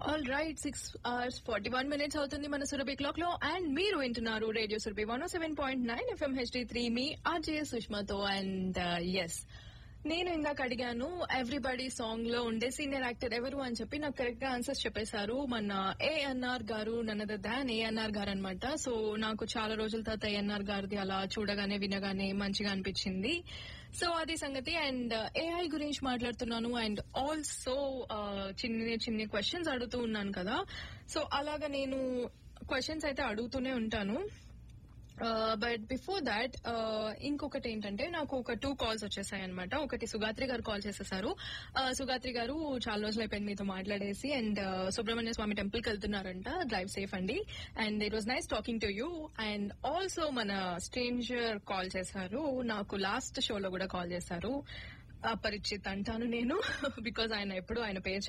all right six hours forty one minutes అవుతుంది మన Surabhi clock లో అండ్ మీరు వింటున్నారు radio Surabhi one seven point nine FM HD three మీ ఆర్జే సుష్మాతో అండ్ ఎస్ నేను ఇందాక అడిగాను ఎవ్రీబడి సాంగ్ లో ఉండే సీనియర్ యాక్టర్ ఎవరు అని చెప్పి నాకు కరెక్ట్ గా ఆన్సర్స్ చెప్పేశారు మన ఏఎన్ఆర్ గారు నన్నద దాన్ ఏఎన్ఆర్ గారు అనమాట సో నాకు చాలా రోజుల తర్వాత ఏఎన్ఆర్ గారిది అలా చూడగానే వినగానే మంచిగా అనిపించింది సో అది సంగతి అండ్ ఏఐ గురించి మాట్లాడుతున్నాను అండ్ ఆల్సో చిన్న చిన్న క్వశ్చన్స్ అడుగుతూ ఉన్నాను కదా సో అలాగా నేను క్వశ్చన్స్ అయితే అడుగుతూనే ఉంటాను బట్ బిఫోర్ దాట్ ఇంకొకటి ఏంటంటే నాకు ఒక టూ కాల్స్ వచ్చేసాయి అనమాట ఒకటి సుగాత్రి గారు కాల్ చేసేసారు Uh, సుగాత్రి గారు చాలా రోజులు అయిపోయింది మీతో మాట్లాడేసి అండ్ సుబ్రహ్మణ్య స్వామి టెంపుల్ కి వెళ్తున్నారంట డ్రైవ్ సేఫ్ అండి and it was nice talking to you and also మన స్ట్రేంజర్ కాల్ చేశారు నాకు లాస్ట్ షోలో కూడా కాల్ చేశారు అపరిచిత్ అంటాను నేను బికాజ్ ఆయన ఎప్పుడు ఆయన పేరు